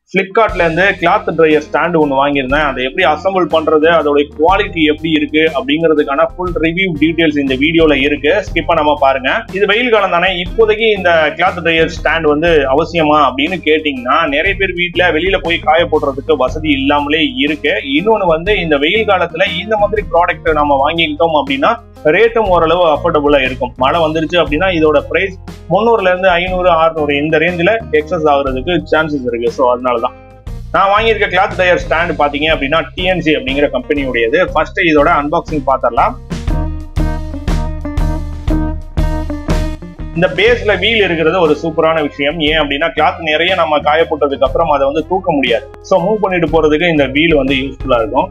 பிளிப்கார்ட்ல இருந்து cloth dryer stand ஒன்று வாங்கியிருந்தேன் அதை எப்படி அசம்பிள் பண்றது அதோட குவாலிட்டி எப்படி இருக்கு அப்படிங்கிறதுக்கான ஃபுல் ரிவ்யூ டீடைல்ஸ் இந்த வீடியோல இருக்கு ஸ்கிப் பண்ணாம பாருங்க இது வெயில் காலம் தானே இப்போதைக்கு இந்த கிளாத் ட்ரையர் ஸ்டாண்ட் வந்து அவசியமா அப்படின்னு கேட்டீங்கன்னா நிறைய பேர் வீட்ல வெளியில போய் காய போடுறதுக்கு வசதி இல்லாமலே இருக்கு இன்னொன்னு வந்து இந்த வெயில் காலத்துல இந்த மாதிரி ப்ராடக்ட் நம்ம வாங்கிக்கிட்டோம் அப்படின்னா ரேட்டும் ஓரளவு அஃபோர்டபுளா இருக்கும் மழை வந்துருச்சு அப்படின்னா இதோட பிரைஸ் முந்நூறுல இருந்து ஐநூறு அறுநூறு இந்த ரேஞ்சில் எக்ஸஸ் ஆகுறதுக்கு சான்சஸ் இருக்கு ஸோ அதனாலதான் நான் வாங்கியிருக்க கிளாத் டயர் ஸ்டாண்ட் பாத்தீங்க அப்படின்னா டிஎன்சி அப்படிங்கிற கம்பெனியுடையது ஃபர்ஸ்ட் இதோட அன்பாக்சிங் பார்த்துடலாம் இந்த பேஸ்ல வீல் இருக்கிறது ஒரு சூப்பரான விஷயம் ஏன் அப்படின்னா கிளாத் நிறைய நம்ம காய போட்டதுக்கு அப்புறம் அதை வந்து தூக்க முடியாது ஸோ மூவ் பண்ணிட்டு போறதுக்கு இந்த வீல் வந்து யூஸ்ஃபுல்லா இருக்கும்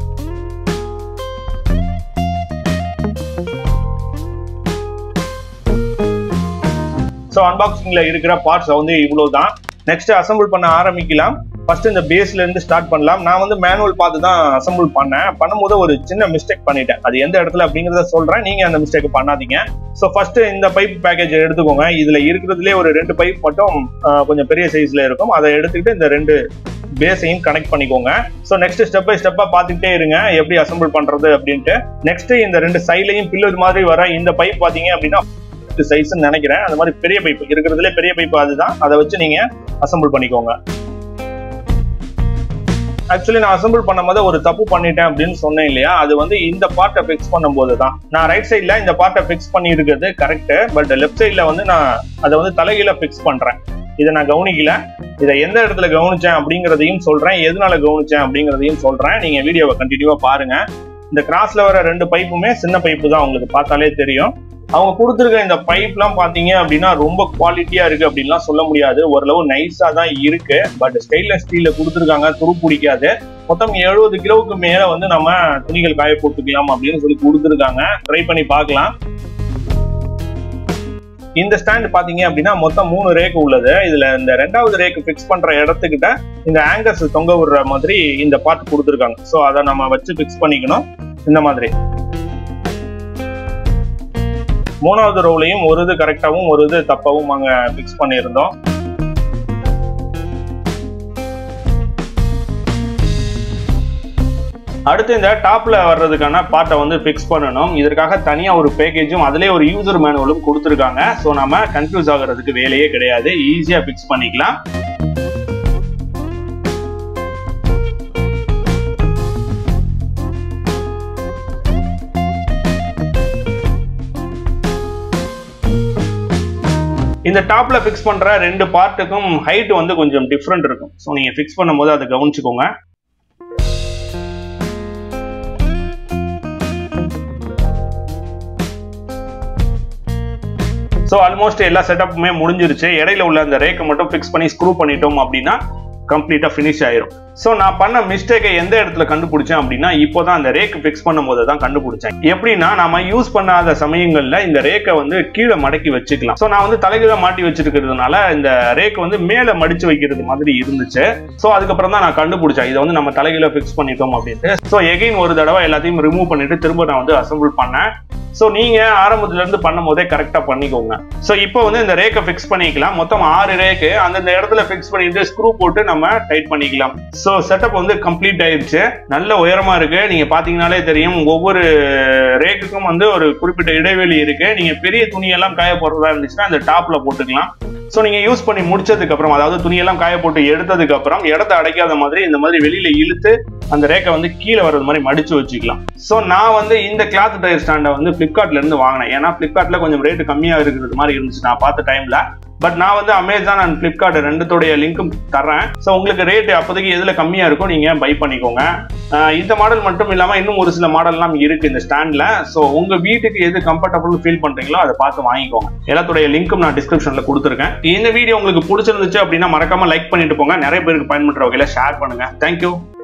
ஸோ அன்பாக்சிங்ல இருக்கிற பார்ட்ஸ் வந்து இவ்வளவு தான் நெக்ஸ்ட் அசம்பிள் பண்ண ஆரம்பிக்கலாம் ஃபர்ஸ்ட் இந்த பேஸ்ல இருந்து ஸ்டார்ட் பண்ணலாம் நான் வந்து மேனுவல் பார்த்து தான் அசம்பிள் பண்ணேன் பண்ணும்போது ஒரு சின்ன மிஸ்டேக் பண்ணிட்டேன் அது எந்த இடத்துல அப்படிங்கிறத சொல்றேன் நீங்க அந்த மிஸ்டேக் பண்ணாதீங்க ஸோ ஃபர்ஸ்ட் இந்த பைப் பேக்கேஜ் எடுத்துக்கோங்க இதுல இருக்கிறதுலே ஒரு ரெண்டு பைப் மட்டும் கொஞ்சம் பெரிய சைஸ்ல இருக்கும் அதை எடுத்துக்கிட்டு இந்த ரெண்டு பேஸையும் கனெக்ட் பண்ணிக்கோங்க ஸோ நெக்ஸ்ட் ஸ்டெப் பை ஸ்டெப்பா பார்த்துக்கிட்டே இருங்க எப்படி அசம்பிள் பண்றது அப்படின்ட்டு நெக்ஸ்ட் இந்த ரெண்டு சைட்லையும் பில்லர் மாதிரி வர இந்த பைப் பாத்தீங்க அப்படின்னா சைஸ் நினைக்கிறேன் அந்த மாதிரி பெரிய பைப் இருக்கிறதுல பெரிய பைப் அதுதான் அதை வச்சு நீங்க அசம்பிள் பண்ணிக்கோங்க ஆக்சுவலி நான் அசம்பிள் பண்ணும்போது ஒரு தப்பு பண்ணிட்டேன் அப்படின்னு சொன்னேன் இல்லையா அது வந்து இந்த பார்ட்டை ஃபிக்ஸ் பண்ணும்போது தான் நான் ரைட் சைட்ல இந்த பார்ட்டை ஃபிக்ஸ் பண்ணி இருக்கிறது கரெக்ட் பட் லெஃப்ட் சைட்ல வந்து நான் அதை வந்து தலைகீழ ஃபிக்ஸ் பண்றேன் இதை நான் கவனிக்கல இதை எந்த இடத்துல கவனிச்சேன் அப்படிங்கிறதையும் சொல்றேன் எதனால கவனிச்சேன் அப்படிங்கிறதையும் சொல்றேன் நீங்க வீடியோவை கண்டினியூவா பாருங்க இந்த கிராஸ்ல வர ரெண்டு பைப்புமே சின்ன பைப்பு தான் உங்களுக்கு பார்த்தாலே தெரியும் அவங்க கொடுத்துருக்க இந்த பைப்லாம் பார்த்தீங்க அப்படின்னா ரொம்ப குவாலிட்டியா இருக்கு அப்படின்லாம் சொல்ல முடியாது ஓரளவு நைஸா தான் இருக்கு பட் ஸ்டெயின்லெஸ் ஸ்டீல்ல கொடுத்துருக்காங்க துரு பிடிக்காது மொத்தம் எழுபது கிலோவுக்கு மேல வந்து நம்ம துணிகள் காய போட்டுக்கலாம் அப்படின்னு சொல்லி கொடுத்துருக்காங்க ட்ரை பண்ணி பார்க்கலாம் இந்த ஸ்டாண்ட் பாத்தீங்க அப்படின்னா மொத்தம் மூணு ரேக் உள்ளது இதுல இந்த ரெண்டாவது ரேக் பிக்ஸ் பண்ற இடத்துக்கிட்ட இந்த ஆங்கர்ஸ் தொங்க விடுற மாதிரி இந்த பார்ட் கொடுத்துருக்காங்க ஸோ அதை நம்ம வச்சு பிக்ஸ் பண்ணிக்கணும் இந்த மாதிரி மூணாவது ரோலையும் ஒரு இது கரெக்டாகவும் ஒரு இது தப்பாவும் அங்க பிக்ஸ் பண்ணியிருந்தோம் அடுத்து இந்த டாப்ல வர்றதுக்கான பார்ட்டை வந்து ஃபிக்ஸ் பண்ணணும் இதற்காக தனியா ஒரு பேக்கேஜும் அதுலயே ஒரு யூசர் மேனுவலும் கொடுத்துருக்காங்க ஸோ நம்ம கன்ஃபியூஸ் ஆகுறதுக்கு வேலையே கிடையாது ஈஸியா ஃபிக்ஸ் பண்ணிக்கலாம் இந்த டாப்ல ஃபிக்ஸ் பண்ற ரெண்டு பார்ட்டுக்கும் ஹைட் வந்து கொஞ்சம் டிஃப்ரெண்ட் இருக்கும் ஸோ நீங்க ஃபிக்ஸ் பண்ணும்போது அதை கவனிச்சுக்கோங்க ஸோ ஆல்மோஸ்ட் எல்லா செட்டப்புமே முடிஞ்சிருச்சு இடையில உள்ள அந்த ரேக்கை மட்டும் ஃபிக்ஸ் பண்ணி ஸ்க்ரூ பண்ணிட்டோம் அப்படின்னா கம்ப்ளீட்டாக ஃபினிஷ் ஆயிரும் ஸோ நான் பண்ண மிஸ்டேக்கை எந்த இடத்துல கண்டுபிடிச்சேன் அப்படின்னா இப்போ தான் அந்த ரேக் ஃபிக்ஸ் பண்ணும்போது தான் கண்டுபிடிச்சேன் எப்படின்னா நம்ம யூஸ் பண்ணாத சமயங்களில் இந்த ரேக்கை வந்து கீழே மடக்கி வச்சுக்கலாம் ஸோ நான் வந்து தலைகீழ மாட்டி வச்சிருக்கிறதுனால இந்த ரேக் வந்து மேலே மடிச்சு வைக்கிறது மாதிரி இருந்துச்சு ஸோ அதுக்கப்புறம் தான் நான் கண்டுபிடிச்சேன் இதை வந்து நம்ம தலைகீழ ஃபிக்ஸ் பண்ணிட்டோம் அப்படின்ட்டு ஸோ எகைன் ஒரு தடவை எல்லாத்தையும் ரிமூவ் பண்ணிட்டு திரும்ப நான் வந்து அசம்பிள் பண்ணேன் ஸோ நீங்க ஆரம்பத்துல இருந்து பண்ணும் போதே கரெக்டா பண்ணிக்கோங்க ஸோ இப்போ வந்து இந்த ரேக்கை ஃபிக்ஸ் பண்ணிக்கலாம் மொத்தம் ஆறு ரேக்கு அந்தந்த இடத்துல ஃபிக்ஸ் பண்ணிட்டு ஸ்க்ரூ போட்டு நம்ம டைட் பண்ணிக்கலாம் ஸோ செட்டப் வந்து கம்ப்ளீட் ஆயிடுச்சு நல்ல உயரமா இருக்கு நீங்க பாத்தீங்கன்னாலே தெரியும் ஒவ்வொரு ரேக்குக்கும் வந்து ஒரு குறிப்பிட்ட இடைவெளி இருக்கு நீங்க பெரிய துணியெல்லாம் காய போடுறதா இருந்துச்சுன்னா அந்த டாப்ல போட்டுக்கலாம் ஸோ நீங்க யூஸ் பண்ணி முடிச்சதுக்கு அப்புறம் அதாவது துணியெல்லாம் காய போட்டு எடுத்ததுக்கு அப்புறம் இடத்த அடைக்காத மாதிரி இந்த மாதிரி வெளியில இழுத்து அந்த ரேக்கை வந்து கீழே வர்றது மாதிரி மடிச்சு வச்சுக்கலாம் ஸோ நான் வந்து இந்த கிளாத் டயர் ஸ்டாண்டை வந்து பிளிப்கார்ட்ல இருந்து வாங்கினேன் ஏன்னா பிளிப்கார்ட்ல கொஞ்சம் ரேட்டு கம்மியா இருக்கிறது மாதிரி இருந்துச்சு நான் பார்த்த டைம்ல பட் நான் வந்து அமேசான் அண்ட் பிளிப்கார்ட் ரெண்டுத்துடைய லிங்க்கும் தரேன் ஸோ உங்களுக்கு ரேட் அப்போதைக்கு எதுல கம்மியா இருக்கும் நீங்க பை பண்ணிக்கோங்க இந்த மாடல் மட்டும் இல்லாம இன்னும் ஒரு சில மாடல்லாம் இருக்கு இந்த ஸ்டாண்ட்ல ஸோ உங்க வீட்டுக்கு எது கம்ஃபர்டபுள் ஃபீல் பண்றீங்களோ அதை பார்த்து வாங்கிக்கோங்க எல்லாத்துடைய லிங்க்கும் நான் டிஸ்கிரிப்ஷன்ல கொடுத்துருக்கேன் இந்த வீடியோ உங்களுக்கு பிடிச்சிருந்துச்சு அப்படின்னா மறக்காம லைக் பண்ணிட்டு போங்க நிறைய பேருக்கு பயன்படுற வகையில ஷேர் பண்ணுங்க தேங்க்யூ